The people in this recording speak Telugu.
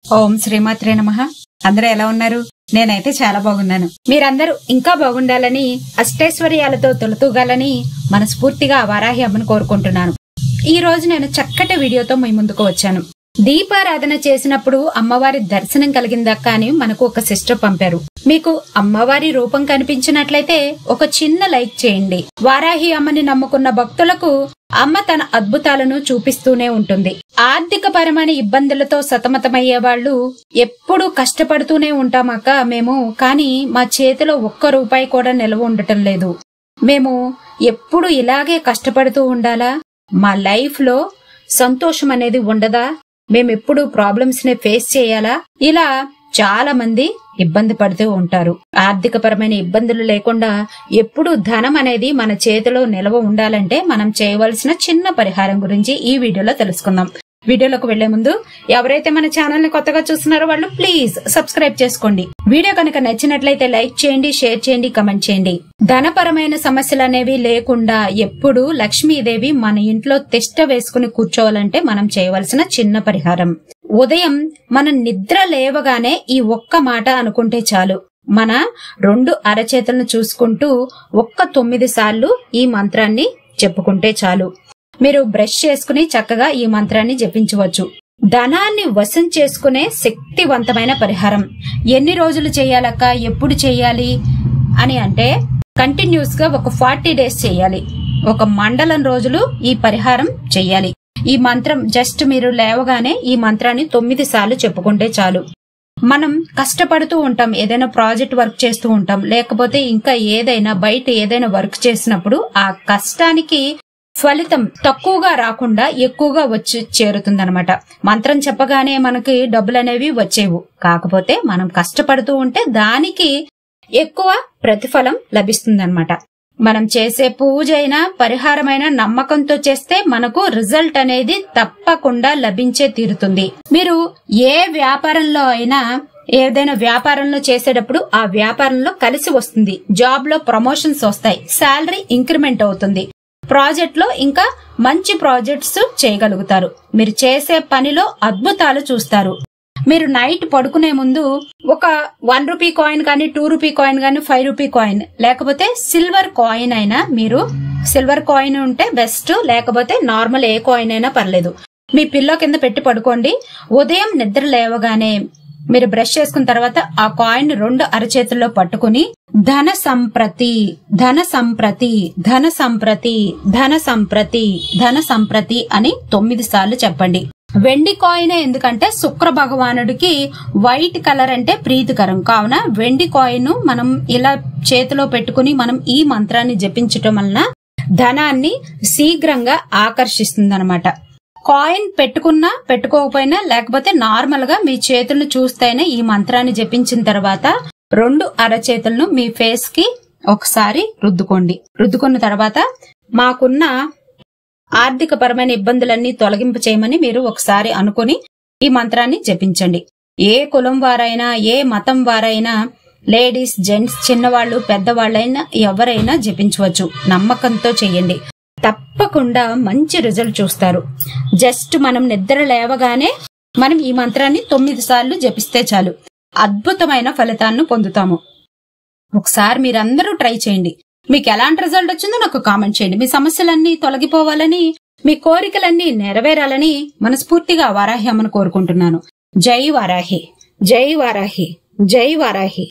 ఓం శ్రీమాత్రే నమ అందరూ ఎలా ఉన్నారు నేనైతే చాలా బాగున్నాను మీరందరూ ఇంకా బాగుండాలని అష్టైశ్వర్యాలతో తొలతూగాలని మనస్ఫూర్తిగా ఆ వారాహి అమ్మను కోరుకుంటున్నాను ఈ రోజు నేను చక్కటి వీడియోతో మీ ముందుకు వచ్చాను దీపారాధన చేసినప్పుడు అమ్మవారి దర్శనం కలిగిందక్క అని మనకు ఒక సిస్టర్ పంపారు మీకు అమ్మవారి రూపం కనిపించినట్లయితే ఒక చిన్న లైక్ చేయండి వారాహి అమ్మని నమ్ముకున్న భక్తులకు అమ్మ తన అద్భుతాలను చూపిస్తూనే ఉంటుంది ఆర్థిక పరమైన ఇబ్బందులతో సతమతమయ్యే వాళ్ళు ఎప్పుడూ కష్టపడుతూనే ఉంటామక్క మేము కానీ మా చేతిలో ఒక్క రూపాయి కూడా నిలవ ఉండటం లేదు మేము ఎప్పుడు ఇలాగే కష్టపడుతూ ఉండాలా మా లైఫ్ లో సంతోషం అనేది ఉండదా మేమెప్పుడు ప్రాబ్లమ్స్ ని ఫేస్ చేయాలా ఇలా చాలా మంది ఇబ్బంది పడుతూ ఉంటారు ఆర్థిక పరమైన ఇబ్బందులు లేకుండా ఎప్పుడు ధనం అనేది మన చేతిలో నిల్వ ఉండాలంటే మనం చేయవలసిన చిన్న పరిహారం గురించి ఈ వీడియోలో తెలుసుకుందాం వీడియోలోకి వెళ్లే ముందు ఎవరైతే మన ఛానల్ ని కొత్తగా చూస్తున్నారో వాళ్ళు ప్లీజ్ సబ్స్క్రైబ్ చేసుకోండి వీడియో కనుక నచ్చినట్లయితే లైక్ చేయండి షేర్ చేయండి కమెంట్ చేయండి ధనపరమైన సమస్యలు అనేవి లేకుండా ఎప్పుడు లక్ష్మీదేవి మన ఇంట్లో తిష్ట వేసుకుని కూర్చోవాలంటే మనం చేయవలసిన చిన్న పరిహారం ఉదయం మనం నిద్ర లేవగానే ఈ ఒక్క మాట అనుకుంటే చాలు మన రెండు అరచేతులను చూసుకుంటూ ఒక్క తొమ్మిది సార్లు ఈ మంత్రాన్ని చెప్పుకుంటే చాలు మీరు బ్రష్ చేసుకుని చక్కగా ఈ మంత్రాన్ని జపించవచ్చు ధనాన్ని వశం చేసుకునే శక్తివంతమైన పరిహారం ఎన్ని రోజులు చేయాలక్క ఎప్పుడు చేయాలి అని అంటే కంటిన్యూస్ గా ఒక ఫార్టీ డేస్ చేయాలి ఒక మండలం రోజులు ఈ పరిహారం చెయ్యాలి ఈ మంత్రం జస్ట్ మీరు లేవగానే ఈ మంత్రాన్ని తొమ్మిది సార్లు చెప్పుకుంటే చాలు మనం కష్టపడుతూ ఉంటాం ఏదైనా ప్రాజెక్ట్ వర్క్ చేస్తూ ఉంటాం లేకపోతే ఇంకా ఏదైనా బయట ఏదైనా వర్క్ చేసినప్పుడు ఆ కష్టానికి ఫలితం తక్కువగా రాకుండా ఎక్కువగా వచ్చి చేరుతుందనమాట మంత్రం చెప్పగానే మనకి డబ్బులు అనేవి వచ్చేవు కాకపోతే మనం కష్టపడుతూ ఉంటే దానికి ఎక్కువ ప్రతిఫలం లభిస్తుందన్నమాట మనం చేసే పూజ అయినా పరిహారమైన నమ్మకంతో చేస్తే మనకు రిజల్ట్ అనేది తప్పకుండా లభించే తీరుతుంది మీరు ఏ వ్యాపారంలో అయినా ఏదైనా వ్యాపారంలో చేసేటప్పుడు ఆ వ్యాపారంలో కలిసి వస్తుంది జాబ్ లో ప్రమోషన్స్ వస్తాయి శాలరీ ఇంక్రిమెంట్ అవుతుంది ప్రాజెక్ట్ లో ఇంకా మంచి ప్రాజెక్ట్స్ చేయగలుగుతారు మీరు చేసే పనిలో అద్భుతాలు చూస్తారు మీరు నైట్ పడుకునే ముందు ఒక వన్ రూపీ కాయిన్ కానీ టూ రూపీ కాయిన్ కానీ ఫైవ్ రూపీ కాయిన్ లేకపోతే సిల్వర్ కాయిన్ అయినా మీరు సిల్వర్ కాయిన్ ఉంటే బెస్ట్ లేకపోతే నార్మల్ ఏ కాయిన్ అయినా పర్లేదు మీ పిల్లో కింద పెట్టి పడుకోండి ఉదయం నిద్ర లేవగానే మీరు బ్రష్ చేసుకున్న తర్వాత ఆ కాయిన్ రెండు అరచేతుల్లో పట్టుకుని ధన సంప్రతి ధన సంప్రతి ధన సంప్రతి ధన సంప్రతి ధన సంప్రతి అని తొమ్మిది సార్లు చెప్పండి వెండి కాయిన్ ఎందుకంటే శుక్ర భగవానుడికి వైట్ కలర్ అంటే ప్రీతికరం కావున వెండి కాయిన్ మనం ఇలా చేతిలో పెట్టుకుని మనం ఈ మంత్రాన్ని జపించటం వలన ధనాన్ని శీఘ్రంగా ఆకర్షిస్తుందన్నమాట కాయిన్ పెట్టుకున్నా పెట్టుకోకపోయినా లేకపోతే నార్మల్ గా మీ చేతులను చూస్తేనే ఈ మంత్రాన్ని జపించిన తర్వాత రెండు అరచేతులను మీ ఫేస్ కి ఒకసారి రుద్దుకోండి రుద్దుకున్న తర్వాత మాకున్న ఆర్థిక పరమైన ఇబ్బందులన్నీ తొలగింపు చేయమని మీరు ఒకసారి అనుకుని ఈ మంత్రాన్ని జపించండి ఏ కులం వారైనా ఏ మతం వారైనా లేడీస్ జెంట్స్ చిన్నవాళ్లు పెద్దవాళ్ళైనా ఎవరైనా జపించవచ్చు నమ్మకంతో చెయ్యండి తప్పకుండా మంచి రిజల్ట్ చూస్తారు జస్ట్ మనం నిద్ర లేవగానే మనం ఈ మంత్రాన్ని తొమ్మిది సార్లు జపిస్తే చాలు అద్భుతమైన ఫలితాన్ని పొందుతాము ఒకసారి మీరందరూ ట్రై చేయండి మీకు ఎలాంటి రిజల్ట్ వచ్చిందో నాకు కామెంట్ చేయండి మీ సమస్యలన్నీ తొలగిపోవాలని మీ కోరికలన్నీ నెరవేరాలని మనస్ఫూర్తిగా వారాహి అమ్మను కోరుకుంటున్నాను జై వారాహి జై వారాహి జై వారాహి